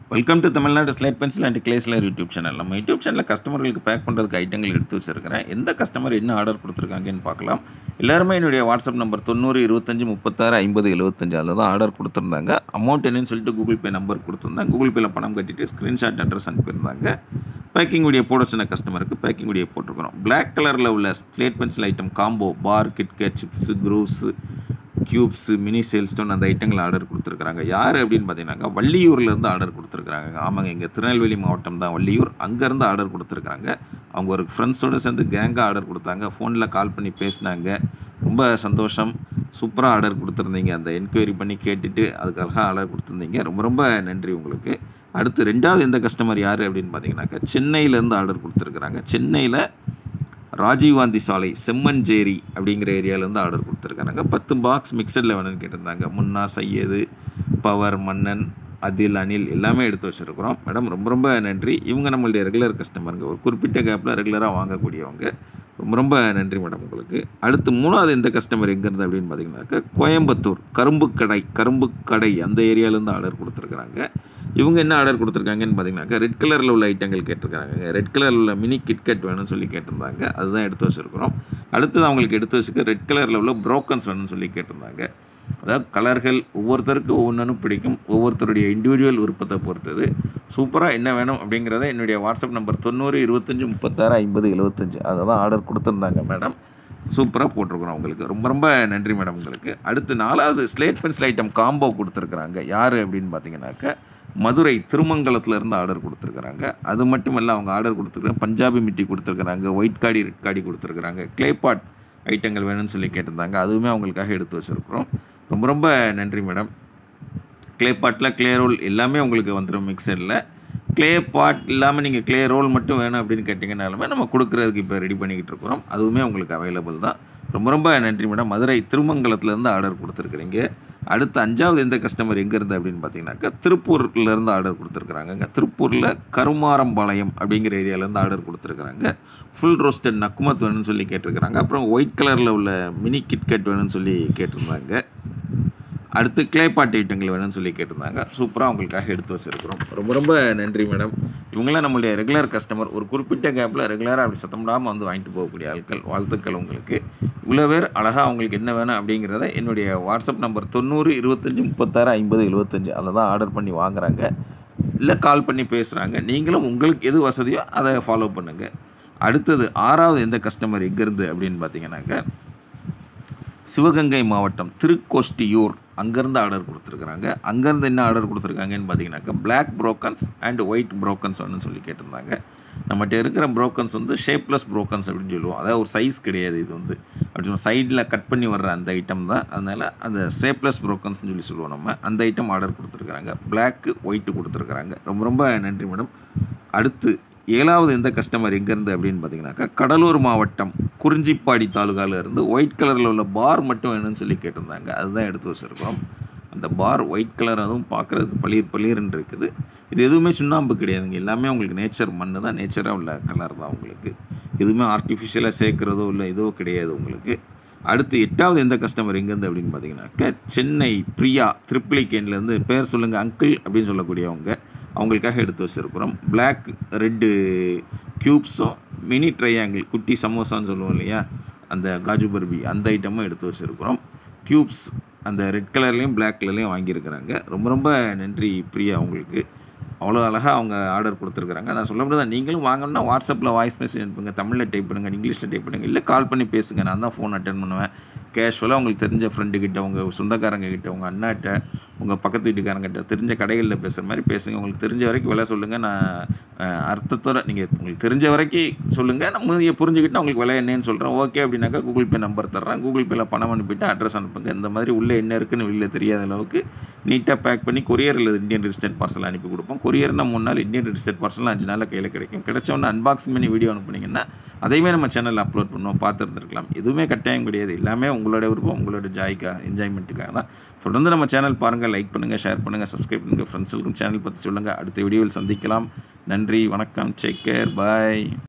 welcome to Tamil Nadu slate pencil and கிளேஸ்லர் YouTube channel நம்ம YouTube சேனலில் கஸ்டமர்களுக்கு பேக் பண்ணுறதுக்கு ஐட்டங்கள் எடுத்து வச்சிருக்கிறேன் எந்த கஸ்டமர் என்ன ஆர்டர் கொடுத்துருக்காங்கன்னு பார்க்கலாம் எல்லாருமே என்னுடைய வாட்ஸ்அப் நம்பர் தொண்ணூறு இருபத்தஞ்சி முப்பத்தாறு ஐம்பது எழுபத்தஞ்சு அதில் தான் ஆர்டர் கொடுத்துருந்தாங்க அமௌண்ட் என்னன்னு சொல்லிட்டு கூகுள் பே நம்பர் கொடுத்துருந்தாங்க கூகுள் பேயில் பணம் கட்டிட்டு ஸ்க்ரீன்ஷாட் அட்ரஸ் அனுப்பியிருந்தாங்க பேக்கிங் வீடியோ போட சொன்ன கஸ்டமருக்கு பேக்கிங் வீடியோ போட்டிருக்கிறோம் Black கலரில் உள்ள slate pencil item combo bar KitKat chips க்ரூஸு க்யூப்ஸு மினி சேல்ஸ்டோன் அந்த ஐட்டங்கள் ஆர்டர் கொடுத்துருக்குறாங்க யார் அப்படின்னு பார்த்தீங்கன்னாக்கா வள்ளியூர்லேருந்து ஆர்டர் கொடுத்துருக்குறாங்க ஆமாங்க இங்கே திருநெல்வேலி மாவட்டம் தான் வள்ளியூர் அங்கேருந்து ஆர்டர் கொடுத்துருக்குறாங்க அவங்க ஒரு ஃப்ரெண்ட்ஸோடு சேர்ந்து கேங்காக ஆர்டர் கொடுத்தாங்க ஃபோனில் கால் பண்ணி பேசினாங்க ரொம்ப சந்தோஷம் சூப்பராக ஆர்டர் கொடுத்துருந்தீங்க அந்த என்கொயரி பண்ணி கேட்டுட்டு அதுக்காக ஆர்டர் கொடுத்துருந்தீங்க ரொம்ப ரொம்ப நன்றி உங்களுக்கு அடுத்து ரெண்டாவது எந்த கஸ்டமர் யார் அப்படின்னு பார்த்தீங்கன்னாக்கா சென்னையிலேருந்து ஆர்டர் கொடுத்துருக்குறாங்க சென்னையில் ராஜீவ்காந்தி சாலை செம்மஞ்சேரி அப்படிங்கிற ஏரியாவிலேருந்து ஆர்டர் கொடுத்துருக்காங்க பத்து பாக்ஸ் மிக்சடில் வேணும்னு கேட்டிருந்தாங்க முன்னா சையது பவர் மன்னன் அதில் அனில் எல்லாமே எடுத்து வச்சுருக்குறோம் மேடம் ரொம்ப ரொம்ப நன்றி இவங்க நம்மளுடைய ரெகுலர் கஸ்டமருங்க ஒரு குறிப்பிட்ட கேப்பில் ரெகுலராக வாங்கக்கூடியவங்க ரொம்ப ரொம்ப நன்றி மேடம் உங்களுக்கு அடுத்து மூணாவது எந்த கஸ்டமர் எங்கேருந்து அப்படின்னு பார்த்தீங்கன்னாக்கா கோயம்புத்தூர் கரும்பு கடை கரும்பு கடை அந்த ஏரியாவிலேருந்து ஆர்டர் கொடுத்துருக்குறாங்க இவங்க என்ன ஆர்டர் கொடுத்துருக்காங்கன்னு பார்த்தீங்கன்னாக்கா ரெட் கலரில் உள்ள ஐட்டங்கள் கேட்டிருக்காங்க ரெட் கலரில் உள்ள மினி கிட்கட் வேணும்னு சொல்லி கேட்டிருந்தாங்க அதுதான் எடுத்து வச்சுருக்குறோம் அடுத்தது அவங்களுக்கு எடுத்து வச்சுக்க ரெட் கலரில் உள்ள ப்ரோக்கன்ஸ் வேணும்னு சொல்லி கேட்டிருந்தாங்க அதாவது கலர்கள் ஒவ்வொருத்தருக்கு ஒவ்வொன்றும் பிடிக்கும் ஒவ்வொருத்தருடைய இண்டிவிஜுவல் விருப்பத்தை பொறுத்தது சூப்பராக என்ன வேணும் அப்படிங்கிறத என்னுடைய வாட்ஸ்அப் நம்பர் தொண்ணூறு இருபத்தஞ்சி முப்பத்தாறு ஐம்பது எழுபத்தஞ்சு அதை தான் ஆர்டர் கொடுத்துருந்தாங்க மேடம் சூப்பராக போட்டிருக்குறோம் உங்களுக்கு ரொம்ப ரொம்ப நன்றி மேடம் உங்களுக்கு அடுத்து நாலாவது ஸ்லேட் பென்சில் ஐட்டம் காம்போ கொடுத்துருக்குறாங்க யார் அப்படின்னு பார்த்தீங்கன்னாக்கா மதுரை திருமங்கலத்தில் இருந்து ஆர்டர் கொடுத்துருக்குறாங்க அது மட்டும் இல்லை அவங்க ஆர்டர் கொடுத்துருக்காங்க பஞ்சாபி மிட்டி கொடுத்துருக்குறாங்க ஒயிட் காடி ரெட் காடி கொடுத்துருக்குறாங்க கிளேபாட் ஐட்டங்கள் வேணும்னு சொல்லி கேட்டிருந்தாங்க அதுவுமே அவங்களுக்காக எடுத்து வச்சுருக்குறோம் ரொம்ப ரொம்ப நன்றி madam clay bottle clay roll எல்லாமே உங்களுக்கு வந்துடும் மிக்சரில் க்ளே பாட் இல்லாமல் நீங்கள் க்ளே ரோல் மட்டும் வேணும் அப்படின்னு கேட்டிங்கனாலுமே நம்ம கொடுக்குறதுக்கு இப்போ ரெடி பண்ணிக்கிட்டு இருக்கிறோம் அதுவுமே உங்களுக்கு அவைலபிள் தான் ரொம்ப ரொம்ப நன்றி மேடம் மதுரை திருமங்கலத்துலேருந்து ஆர்டர் கொடுத்துருக்குறீங்க அடுத்து அஞ்சாவது எந்த கஸ்டமர் எங்கேருந்து அப்படின்னு பார்த்தீங்கன்னாக்கா திருப்பூர்லேருந்து ஆர்டர் கொடுத்துருக்குறாங்க திருப்பூரில் கருமாரம்பாளையம் அப்படிங்கிற ஏரியாவிலேருந்து ஆர்டர் கொடுத்துருக்குறாங்க ஃபுல் ரோஸ்டட் நக்குமத் வேணும்னு சொல்லி கேட்டிருக்கிறாங்க அப்புறம் ஒயிட் கலரில் உள்ள மினி கிட்கட் வேணும்னு சொல்லி கேட்டிருந்தாங்க அடுத்து கிளேபாட் ஐட்டங்கள் வேணும்னு சொல்லி கேட்டிருந்தாங்க சூப்பராக அவங்களுக்காக எடுத்து வச்சுருக்கிறோம் ரொம்ப ரொம்ப நன்றி மேடம் இவங்களாம் நம்மளுடைய ரெகுலர் கஸ்டமர் ஒரு குறிப்பிட்ட கேப்பில் ரெகுலராக அப்படி சத்தமிடாமல் வந்து வாங்கிட்டு போகக்கூடிய ஆட்கள் வாழ்த்துக்கள் உங்களுக்கு இவ்வளோ பேர் அழகாக அவங்களுக்கு என்ன வேணும் அப்படிங்கிறத என்னுடைய வாட்ஸ்அப் நம்பர் தொண்ணூறு இருபத்தஞ்சி முப்பத்தாறு ஐம்பது எழுபத்தஞ்சு அதில் தான் ஆர்டர் பண்ணி வாங்குறாங்க இல்லை கால் பண்ணி பேசுகிறாங்க நீங்களும் உங்களுக்கு எது வசதியோ அதை ஃபாலோ பண்ணுங்கள் அடுத்தது ஆறாவது எந்த கஸ்டமர் எங்கேருந்து அப்படின்னு பார்த்தீங்கன்னாக்க சிவகங்கை மாவட்டம் திருக்கோஷ்டியூர் அங்கேருந்து ஆர்டர் கொடுத்துருக்குறாங்க அங்கேருந்து என்ன ஆர்டர் கொடுத்துருக்காங்கன்னு பார்த்தீங்கன்னாக்கா black brokens and white brokens வேணும்னு சொல்லி கேட்டிருந்தாங்க நம்மகிட்ட இருக்கிற ப்ரோக்கன்ஸ் வந்து ஷேப்லெஸ் ப்ரோக்கன்ஸ் அப்படின்னு சொல்லுவோம் அதாவது ஒரு சைஸ் கிடையாது இது வந்து அப்படி சைடில் கட் பண்ணி வர்ற அந்த ஐட்டம் தான் அதனால் அந்த ஷேப்லெஸ் ப்ரோக்கன்ஸ்னு சொல்லி சொல்லுவோம் நம்ம அந்த ஐட்டம் ஆர்டர் கொடுத்துருக்குறாங்க பிளாக்கு ஒயிட்டு கொடுத்துருக்குறாங்க ரொம்ப ரொம்ப நன்றி மேடம் அடுத்து ஏழாவது எந்த கஸ்டமர் எங்கேருந்து அப்படின்னு பார்த்தீங்கன்னாக்கா கடலூர் மாவட்டம் குறிஞ்சிப்பாடி தாலுகாவில் இருந்து ஒயிட் கலரில் உள்ள பார் மட்டும் வேணும்னு சொல்லி கேட்டிருந்தாங்க அதுதான் எடுத்து வச்சுருக்கோம் அந்த பார் ஒயிட் கலர் அதுவும் பார்க்குறதுக்கு பளிர் பளிர்னு இருக்குது இது எதுவுமே சுண்ணாம்பு கிடையாதுங்க எல்லாமே உங்களுக்கு நேச்சர் மண்ணு தான் நேச்சராக உள்ள கலர் தான் உங்களுக்கு எதுவுமே ஆர்டிஃபிஷியலாக சேர்க்குறதோ இல்லை இதோ கிடையாது உங்களுக்கு அடுத்து எட்டாவது எந்த கஸ்டமர் எங்கேருந்து அப்படின்னு பார்த்தீங்கன்னாக்கா சென்னை பிரியா த்ரிப்ளிகேன்லேருந்து பேர் சொல்லுங்கள் அங்கிள் அப்படின்னு சொல்லக்கூடியவங்க அவங்களுக்காக எடுத்து வச்சுருக்குறோம் பிளாக் ரெட்டு க்யூப்ஸும் மினி ட்ரையாங்கிள் குட்டி சமோசான்னு சொல்லுவோம் இல்லையா அந்த காஜு பர்பி அந்த ஐட்டமும் எடுத்து வச்சுருக்குறோம் க்யூப்ஸ் அந்த ரெட் கலர்லேயும் பிளாக் கலர்லேயும் வாங்கியிருக்கிறாங்க ரொம்ப ரொம்ப நன்றி பிரியா அவங்களுக்கு அவ்வளோ அழகாக அவங்க ஆர்டர் கொடுத்துருக்குறாங்க நான் சொல்ல முடியாது நீங்களும் வாங்கணும்னா வாட்ஸ்அப்பில் வாய்ஸ் மெசேஜ் அனுப்புங்க தமிழில் டைப் பண்ணுங்கள் இங்கிலீஷில் டைப் பண்ணுங்கள் இல்லை கால் பண்ணி பேசுங்க நான் தான் ஃபோன் அட்டன் பண்ணுவேன் கேஷுவலாக உங்களுக்கு தெரிஞ்ச ஃப்ரெண்டுக்கிட்ட உங்கள் சொந்தக்காரங்க கிட்ட உங்கள் அண்ணாட்ட உங்கள் பக்கத்து வீட்டுக்காரங்கிட்ட தெரிஞ்ச கடைகளில் பேசுகிற மாதிரி பேசுங்க உங்களுக்கு தெரிஞ்ச வரைக்கும் விலை சொல்லுங்கள் நான் அர்த்தத்தோட நீங்கள் உங்களுக்கு தெரிஞ்ச வரைக்கும் சொல்லுங்கள் நம்ம இதை புரிஞ்சுக்கிட்டு உங்களுக்கு விலை என்னன்னு சொல்கிறேன் ஓகே அப்படின்னாக்கா கூகுள் பே நம்பர் தர்றேன் கூகுள் பேயில் பணம் அனுப்பிட்டு அட்ரஸ் அனுப்புங்க இந்த மாதிரி உள்ளே என்ன இருக்குன்னு வெளியில் தெரியாத அளவுக்கு நீட்டாக பேக் பண்ணி கொரியர் இல்லை இந்தியன் ரிஜிஸ்டர்ட் பார்சல் அனுப்பி கொடுப்போம் கொரியர்னா மூணு நாள் இந்தியன் ரிஜிஸ்டர்ட் பார்சல் அஞ்சு நாளில் கையில் கிடைக்கும் கிடைச்சவொன்னே அன்பாக்சிங் பண்ணி வீடியோ அனுப்புனீங்கன்னா அதையுமே நம்ம சேனலில் அப்லோட் பண்ணுவோம் பார்த்துருந்துருக்கலாம் எதுவுமே கட்டாயம் கிடையாது எல்லாமே உங்களோட விருப்பம் உங்களோட ஜாய்க்காக என்ஜாய்மெண்ட்டுக்காக தான் தொடர்ந்து நம்ம சேனல் பாருங்கள் லைக் பண்ணுங்கள் ஷேர் பண்ணுங்கள் சப்ஸ்கிரைப் பண்ணுங்கள் ஃப்ரெண்ட்ஸுக்கும் சேனல் பற்றி சொல்லுங்கள் அடுத்த வீடியோவில் சந்திக்கலாம் நன்றி வணக்கம் டேக் கேர் பாய்